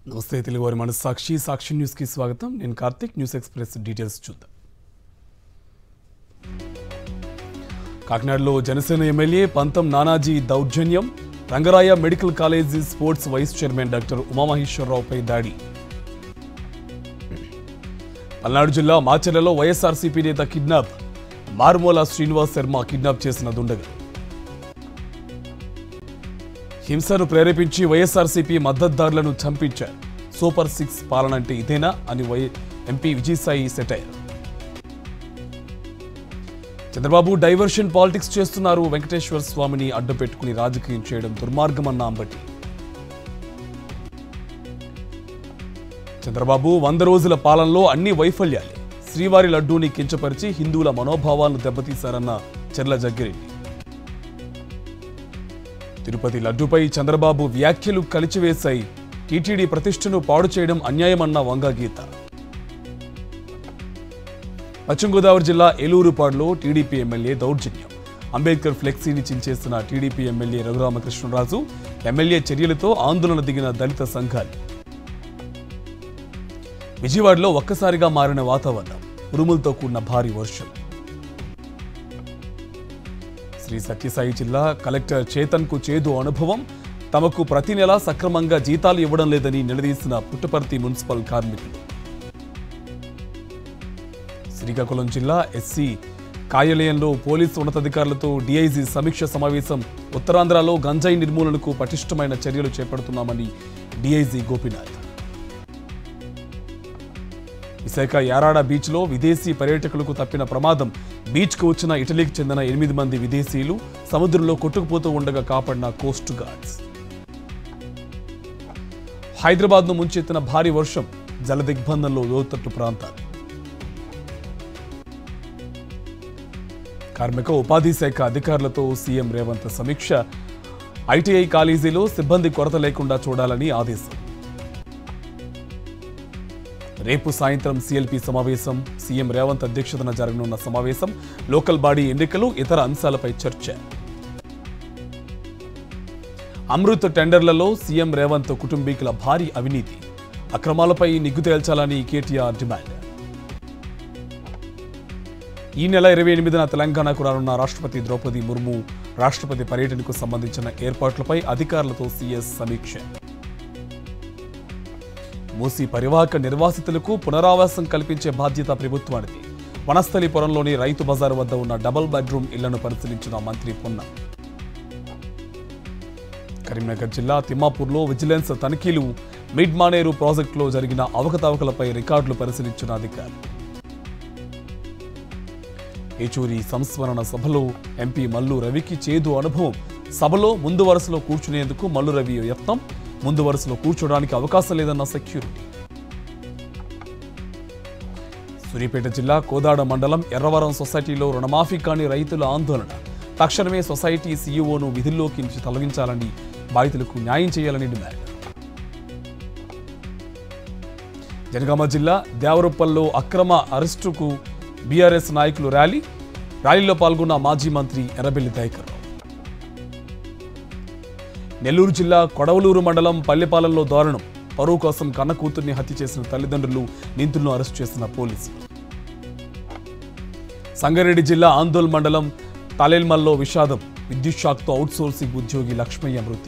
నమస్తే తెలుగు వారి మన సాక్షి సాక్షి న్యూస్ కి స్వాగతం నేను కార్తిక్ న్యూస్ ఎక్స్ప్రెస్ డీటెయిల్స్ చూద్దాం కాకినాడలో జనసేన ఎమ్మెల్యే పంతం నానాజీ దౌర్జన్యం Rangaraya medical college sports vice chairman doctor ఉమామహేశ్వరరావుపై దాడి పల్నాడు జిల్లా మాచెర్లలో వైఎస్ఆర్సీపీ నేత కిడ్నాప్ మారుమూల శ్రీనివాస్ శర్మ కిడ్నాప్ చేసిన దుండగ హింసను ప్రేరేపించి వైఎస్ఆర్సీపీ మద్దతుదారులను చంపించారు సూపర్ సిక్స్ పాలన అంటే ఇదేనా అని Y MP Vijayasai satire Chandrababu diversion politics చేస్తున్నారు వెంకటేశ్వర స్వామిని అడ్డు పెట్టుకుని రాజకీయం చేయడం దుర్మార్గమన్న అంబటి చంద్రబాబు వంద రోజుల పాలనలో అన్ని వైఫల్యాలే శ్రీవారి లడ్డూని కించపరిచి హిందువుల మనోభావాలను దెబ్బతీశారన్న చెర్ల జగ్గిరెడ్డి తిరుపతి లడ్డూపై చంద్రబాబు వ్యాఖ్యలు కలిచివేశాయి టీటీడీ ప్రతిష్టను పాడు చేయడం అన్యాయమన్న వంగ గీత పశ్చిమ గోదావరి జిల్లా ఏలూరుపాడులో టీడీపీ ఎమ్మెల్యే దౌర్జన్యం అంబేద్కర్ ఫ్లెక్సీని చించేసిన టీడీపీ ఎమ్మెల్యే రఘురామకృష్ణరాజు ఎమ్మెల్యే చర్యలతో ఆందోళన దిగిన దళిత సంఘాలు విజయవాడలో ఒక్కసారిగా మారిన వాతావరణం ఉరుములతో కూడిన భారీ వర్షం శ్రీ సత్యసాయి జిల్లా కలెక్టర్ చేతన్ కు చేదు అనుభవం తమకు ప్రతి నెలా సక్రమంగా జీతాలు ఇవ్వడం లేదని నిలదీసిన పుట్టపర్తి మున్సిపల్ కార్మికులు శ్రీకాకుళం జిల్లా ఎస్సీ కార్యాలయంలో పోలీసు ఉన్నతాధికారులతో డీఐజీ సమీక్ష సమావేశం ఉత్తరాంధ్రలో గంజాయి నిర్మూలనకు పటిష్టమైన చర్యలు చేపడుతున్నామని డీఐజీ గోపీనాథ్ విశాఖ యారాడ బీచ్లో విదేశీ పర్యాటకులకు తప్పిన ప్రమాదం బీచ్కు వచ్చిన ఇటలీకి చెందిన ఎనిమిది మంది విదేశీయులు సముద్రంలో కొట్టుకుపోతూ ఉండగా కాపాడిన కోస్ట్ గార్డ్స్ హైదరాబాద్ను ముంచెత్తిన భారీ వర్షం జలదిగ్బంధంలో లోతట్టు ప్రాంతాలు కార్మిక ఉపాధి శాఖ అధికారులతో సీఎం రేవంత్ సమీక్ష ఐటీఐ కాలేజీలో సిబ్బంది కొరత లేకుండా చూడాలని ఆదేశం రేపు సాయంత్రం సీఎల్పీ సమావేశం సీఎం రేవంత్ అధ్యక్షతన జరగనున్న సమావేశం లోకల్ బాడీ ఎన్నికలు ఇతర అంశాలపై చర్చ అమృత్ టెండర్లలో సీఎం రేవంత్ కుటుంబీకుల భారీ అవినీతి అక్రమాలపై నిగ్గు తేల్చాలని కేటీఆర్ డిమాండ్ ఈ నెల ఇరవై ఎనిమిదిన తెలంగాణకు రానున్న రాష్ట్రపతి ద్రౌపది ముర్ము రాష్ట్రపతి పర్యటనకు సంబంధించిన ఏర్పాట్లపై అధికారులతో సీఎస్ సమీక్ష మూసి పరివాహక నిర్వాసితులకు పునరావాసం కల్పించే బాధ్యత ప్రభుత్వానిది వనస్థలిపురంలోని రైతు బజారు వద్ద ఉన్న డబుల్ బెడ్రూమ్ ఇళ్లను పరిశీలించిన మంత్రి పొన్న కరీంనగర్ జిల్లా తిమ్మాపూర్లో విజిలెన్స్ తనిఖీలు మిడ్ మానేరు ప్రాజెక్టులో జరిగిన అవకతవకలపై రికార్డులు పరిశీలించిన అధికారులు ఏచూరి సంస్మరణ సభలో ఎంపీ మల్లు రవికి చేదు అనుభవం సభలో ముందు వరుసలో కూర్చునేందుకు మల్లు రవి యత్నం ముందు వరుసలో కూర్చోడానికి అవకాశం లేదన్న సెక్యూరిటీ సూర్యాపేట జిల్లా కోదాడ మండలం ఎర్రవరం సొసైటీలో రుణమాఫీ కాని రైతుల ఆందోళన తక్షణమే సొసైటీ సీఈఓను విధుల్లోకి నుంచి తొలగించాలని బాధితులకు న్యాయం చేయాలని డిమాండ్ జనగామ జిల్లా దేవరొప్పల్లో అక్రమ అరెస్టుకు బీఆర్ఎస్ నాయకులు ర్యాలీ ర్యాలీలో పాల్గొన్న మాజీ మంత్రి ఎర్రబెల్లి దయాకర్ రావు నెల్లూరు జిల్లా కొడవలూరు మండలం పల్లెపాలెంలో దారుణం పరువు కోసం కన్న కూతుర్ని హత్య చేసిన తల్లిదండ్రులు నిందితులను అరెస్ట్ చేసిన పోలీసులు సంగారెడ్డి జిల్లా ఆందోళ్ మండలం తలేల్మల్లో విషాదం విద్యుత్ షాక్తో అవుట్సోర్సింగ్ ఉద్యోగి లక్ష్మయ్య మృతి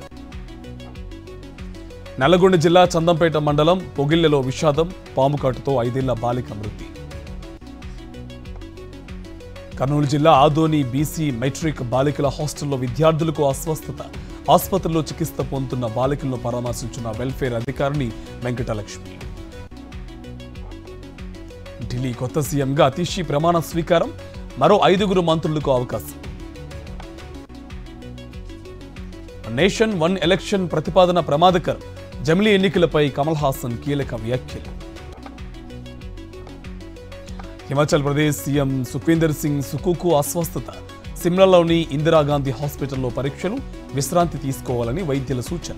నల్లగొండ జిల్లా చందంపేట మండలం పొగిళ్లలో విషాదం పాముకాటుతో ఐదేళ్ల బాలిక మృతి కర్నూలు జిల్లా ఆదోని బీసీ మెట్రిక్ బాలికల హాస్టల్లో విద్యార్థులకు అస్వస్థత ఆసుపత్రిలో చికిత్స పొందుతున్న బాలికలను పరామర్శించిన వెల్ఫేర్ అధికారిని వెంకటలక్ష్మి ఢిల్లీ కొత్త సీఎంగా అతిషి ప్రమాణ స్వీకారం మరో ఐదుగురు మంత్రులకు అవకాశం నేషన్ వన్ ఎలక్షన్ ప్రతిపాదన ప్రమాదకరం జమిలీ ఎన్నికలపై కమల్ హాసన్ కీలక వ్యాఖ్యలు హిమాచల్ ప్రదేశ్ సీఎం సుఖ్వీందర్ సింగ్ సుకుకు అస్వస్థత సిమ్లాలోని ఇందిరాగాంధీ హాస్పిటల్లో పరీక్షలు విశ్రాంతి తీసుకోవాలని వైద్యుల సూచన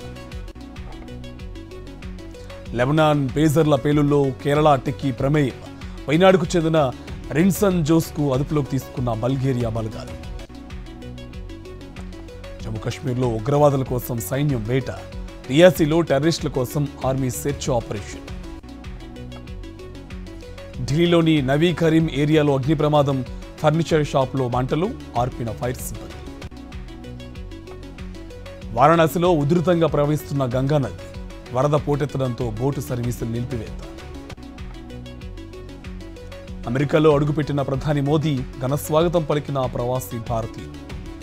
లెబనాన్ పేజర్ల పేలుల్లో కేరళ టెక్కి ప్రమేయం వైనాడుకు చెందిన రిన్సన్ జోస్కు అదుపులోకి తీసుకున్న బల్గేరియా బలగాలు జమ్మూ కాశ్మీర్లో ఉగ్రవాదుల కోసం సైన్యం వేట రియాసీలో టెర్రరిస్టుల కోసం ఆర్మీ సెర్చ్ ఆపరేషన్ ఢిల్లీలోని నవీ కరీం ఏరియాలో అగ్ని ప్రమాదం ఫర్నిచర్ షాప్లో మంటలు ఆర్పిన ఫైర్ సిబ్బంది వారణాసిలో ఉధృతంగా ప్రవహిస్తున్న గంగా నది వరద పోటెత్తడంతో బోటు సర్వీసులు నిలిపివేత అమెరికాలో అడుగుపెట్టిన ప్రధాని మోదీ ఘన స్వాగతం పలికిన ప్రవాసీ భారతీయులు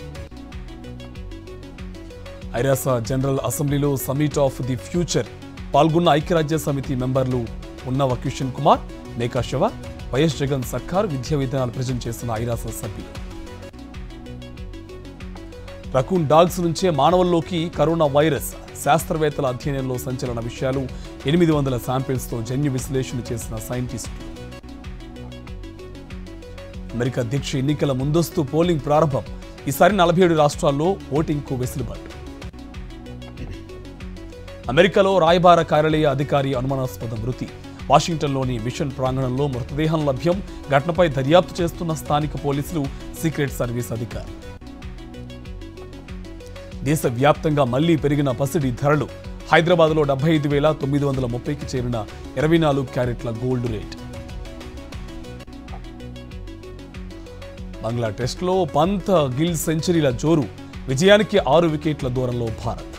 ఐరాస జనరల్ అసెంబ్లీలో సమిట్ ఆఫ్ ది ఫ్యూచర్ పాల్గొన్న ఐక్యరాజ్య సమితి మెంబర్లు ఉన్నవ కిషన్ కుమార్ మేకా శివ వైఎస్ జగన్ సర్కార్ విద్యా విధానాలు ప్రజెంట్ చేసిన ఐరాస సభ్యులు రకూన్ డాగ్స్ నుంచే మానవుల్లోకి కరోనా వైరస్ శాస్త్రవేత్తల అధ్యయనంలో సంచలన విషయాలు ఎనిమిది వందల శాంపిల్స్తో జన్యు విశ్లేషణ చేసిన సైంటిస్టులు అమెరికా అధ్యక్ష ఎన్నికల ముందస్తు పోలింగ్ ప్రారంభం ఈసారి నలభై ఏడు రాష్ట్రాల్లో ఓటింగ్కు వెసులుబాటు అమెరికాలో రాయబార కార్యాలయ అధికారి అనుమానాస్పద మృతి వాషింగ్టన్లోని మిషన్ ప్రాంగణంలో మృతదేహం లభ్యం ఘటనపై దర్యాప్తు చేస్తున్న స్థానిక పోలీసులు సీక్రెట్ సర్వీస్ అధికారులు దేశవ్యాప్తంగా మళ్లీ పెరిగిన పసిడి ధరలు హైదరాబాద్లో డెబ్బై ఐదు వేల తొమ్మిది వందల ముప్పైకి చేరిన ఇరవై నాలుగు క్యారెట్ల గోల్డ్ రేట్ బంగ్లా టెస్ట్లో పంత్ గిల్ సెంచరీల జోరు విజయానికి ఆరు వికెట్ల దూరంలో భారత్